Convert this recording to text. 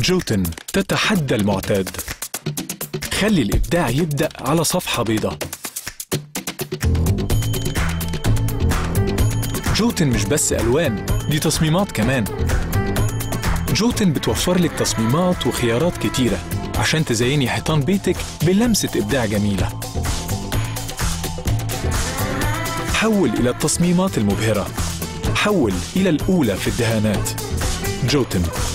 جوتن تتحدى المعتاد خلي الإبداع يبدأ على صفحة بيضاء جوتن مش بس ألوان دي تصميمات كمان جوتن بتوفر لك تصميمات وخيارات كتيرة عشان تزيني حيطان بيتك بلمسة إبداع جميلة حول إلى التصميمات المبهرة حول إلى الأولى في الدهانات جوتن